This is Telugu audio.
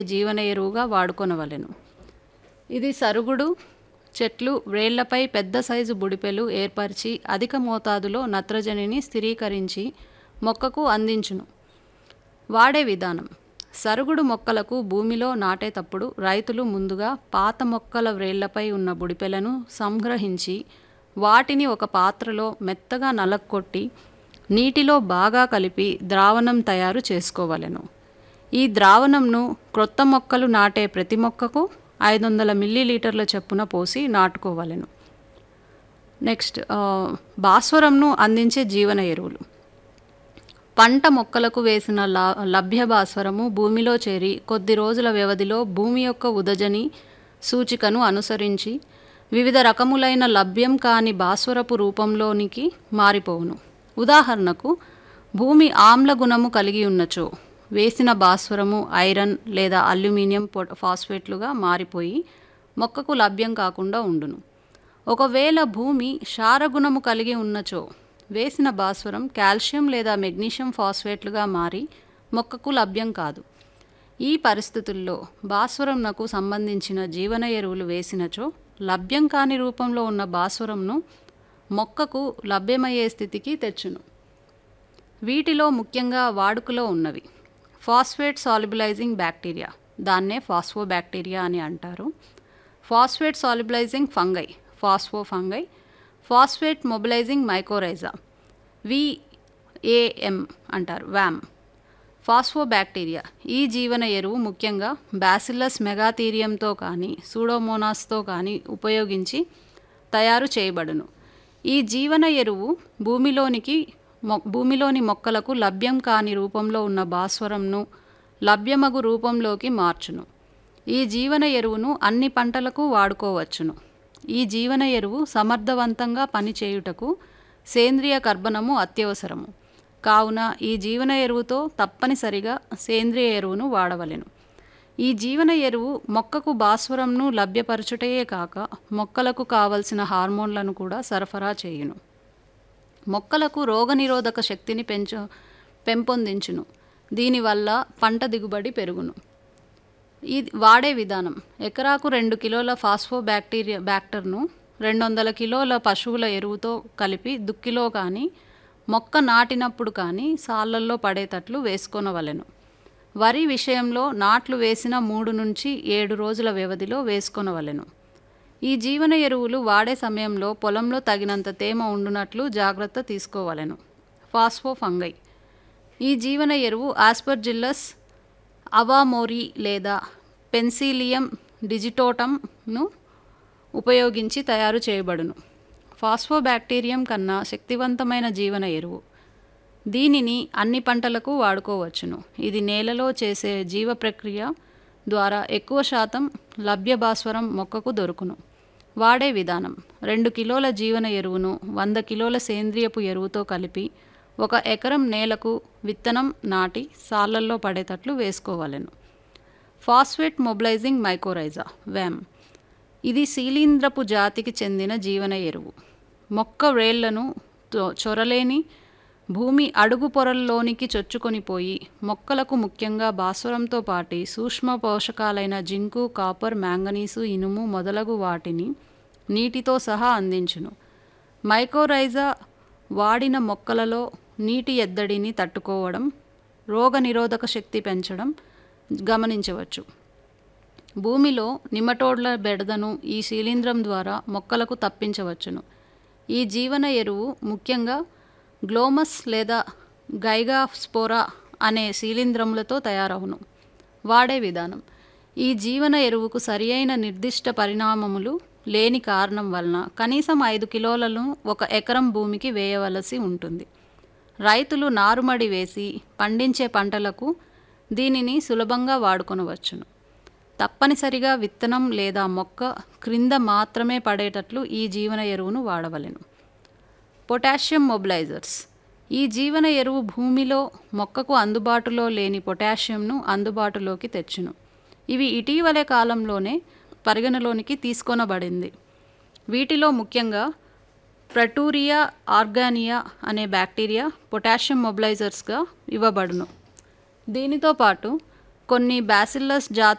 జీవన ఎరువుగా వాడుకొనవలెను ఇది సరుగుడు చెట్లు వ్రేళ్లపై పెద్ద సైజు బుడిపెలు ఏర్పరిచి అధిక మోతాదులో నత్రజనిని స్థిరీకరించి మొక్కకు అందించును వాడే విధానం సరుగుడు మొక్కలకు భూమిలో నాటేటప్పుడు రైతులు ముందుగా పాత మొక్కల వ్రేళ్లపై ఉన్న బుడిపెలను సంగ్రహించి వాటిని ఒక పాత్రలో మెత్తగా నలక్కొట్టి నీటిలో బాగా కలిపి ద్రావణం తయారు చేసుకోవలెను ఈ ద్రావణంను క్రొత్త మొక్కలు నాటే ప్రతి మొక్కకు ఐదు వందల మిల్లీలీటర్ల చొప్పున పోసి నాటుకోవలెను నెక్స్ట్ ఆ, భాస్వరంను అందించే జీవన ఎరువులు పంట మొక్కలకు వేసిన లా లభ్య భాస్వరము భూమిలో చేరి కొద్ది రోజుల వ్యవధిలో భూమి యొక్క ఉదజని సూచికను అనుసరించి వివిధ రకములైన లభ్యం కాని భాస్వరపు రూపంలోనికి మారిపోవును ఉదాహరణకు భూమి ఆమ్ల గుణము కలిగి ఉన్నచో వేసిన భాస్వరము ఐరన్ లేదా అల్యూమినియం పొ ఫాస్ఫేట్లుగా మారిపోయి మొక్కకు లభ్యం కాకుండా ఉండును ఒకవేళ భూమి క్షారగుణము కలిగి ఉన్నచో వేసిన భాస్వరం కాల్షియం లేదా మెగ్నీషియం ఫాస్ఫేట్లుగా మారి మొక్కకు లభ్యం కాదు ఈ పరిస్థితుల్లో భాస్వరంనకు సంబంధించిన జీవన ఎరువులు వేసినచో లభ్యం కాని రూపంలో ఉన్న భాస్వరంను మొక్కకు లభ్యమయ్యే స్థితికి తెచ్చును వీటిలో ముఖ్యంగా వాడుకలో ఉన్నవి ఫాస్ఫేట్ సాల్యుబలైజింగ్ బ్యాక్టీరియా దాన్నే ఫాస్ఫో బ్యాక్టీరియా అని అంటారు phosphate solubilising fungi phospho fungi phosphate mobilising mycorrhiza V A M అంటారు వ్యామ్ ఫాస్ఫోబ్యాక్టీరియా ఈ జీవన ఎరువు ముఖ్యంగా బ్యాసిల్లస్ మెగాథీరియంతో కానీ సూడోమోనాస్తో కానీ ఉపయోగించి తయారు చేయబడును ఈ జీవన ఎరువు భూమిలోనికి మొ భూమిలోని మొక్కలకు లభ్యం కాని రూపంలో ఉన్న భాస్వరంను లభ్యమగు రూపంలోకి మార్చును ఈ జీవన ఎరువును అన్ని పంటలకు వాడుకోవచ్చును ఈ జీవన ఎరువు సమర్థవంతంగా పనిచేయుటకు సేంద్రియ కర్బనము అత్యవసరము కావున ఈ జీవన ఎరువుతో తప్పనిసరిగా సేంద్రియ ఎరువును వాడవలెను ఈ జీవన ఎరువు మొక్కకు భాస్వరంను లభ్యపరచుటయే కాక మొక్కలకు కావలసిన హార్మోన్లను కూడా సరఫరా చేయును మొక్కలకు రోగనిరోధక శక్తిని పెంచు పెంపొందించును దీనివల్ల పంట దిగుబడి పెరుగును ఈ వాడే విధానం ఎకరాకు రెండు కిలోల ఫాస్ఫో బ్యాక్టీరియా బ్యాక్టర్ను రెండు వందల కిలోల పశువుల ఎరువుతో కలిపి దుక్కిలో కానీ మొక్క నాటినప్పుడు కానీ సాళ్ళల్లో పడేటట్లు వేసుకొనవలెను వరి విషయంలో నాట్లు వేసిన మూడు నుంచి ఏడు రోజుల వ్యవధిలో వేసుకొనవలెను ఈ జీవన ఎరువులు వాడే సమయంలో పొలంలో తగినంత తేమ ఉండునట్లు జాగ్రత్త తీసుకోవలెను ఫాస్ఫో ఫంగై ఈ జీవన ఎరువు ఆస్పర్జిల్లస్ అవామోరి లేదా పెన్సిలియం డిజిటోటంను ఉపయోగించి తయారు చేయబడును ఫాస్ఫోబ్యాక్టీరియం కన్నా శక్తివంతమైన జీవన ఎరువు దీనిని అన్ని పంటలకు వాడుకోవచ్చును ఇది నేలలో చేసే జీవ ప్రక్రియ ద్వారా ఎక్కువ శాతం లభ్య భాస్వరం మొక్కకు దొరుకును వాడే విధానం రెండు కిలోల జీవన ఎరువును వంద కిలోల సేంద్రియపు ఎరువుతో కలిపి ఒక ఎకరం నేలకు విత్తనం నాటి సాళ్ళల్లో పడేటట్లు వేసుకోవలెను ఫాస్ఫేట్ మొబిలైజింగ్ మైకోరైజా వ్యామ్ ఇది శీలీంద్రపు జాతికి చెందిన జీవన ఎరువు మొక్క వ్రేళ్లను తో- చొరలేని భూమి అడుగు పొరల్లోనికి చొచ్చుకొనిపోయి మొక్కలకు ముఖ్యంగా భాస్వరంతో పాటి సూక్ష్మ పోషకాలైన జింకు కాపర్ మ్యాంగనీసు ఇనుము మొదలగు వాటిని నీటితో సహా అందించును మైకోరైజా వాడిన మొక్కలలో నీటి ఎద్దడిని తట్టుకోవడం రోగనిరోధక శక్తి పెంచడం గమనించవచ్చు భూమిలో నిమటోడ్ల బెడదను ఈ శీలీంద్రం ద్వారా మొక్కలకు తప్పించవచ్చును ఈ జీవన ఎరువు ముఖ్యంగా గ్లోమస్ లేదా గైగా స్పోరా అనే శీలీంద్రములతో తయారవును వాడే విధానం ఈ జీవన ఎరువుకు సరియైన నిర్దిష్ట పరిణామములు లేని కారణం వలన కనీసం ఐదు కిలోలను ఒక ఎకరం భూమికి వేయవలసి ఉంటుంది రైతులు నారుమడి వేసి పండించే పంటలకు దీనిని సులభంగా వాడుకొనవచ్చును తప్పనిసరిగా విత్తనం లేదా మొక్క క్రింద మాత్రమే పడేటట్లు ఈ జీవన ఎరువును వాడవలెను పొటాషియం మొబిలైజర్స్ ఈ జీవన ఎరువు భూమిలో మొక్కకు అందుబాటులో లేని పొటాషియంను అందుబాటులోకి తెచ్చును ఇవి ఇటీవలే కాలంలోనే పరిగణలోనికి తీసుకొనబడింది వీటిలో ముఖ్యంగా ప్రటూరియా ఆర్గానియా అనే బ్యాక్టీరియా పొటాషియం మొబిలైజర్స్గా ఇవ్వబడును దీనితో పాటు కొన్ని బ్యాసిల్లస్ జాతులు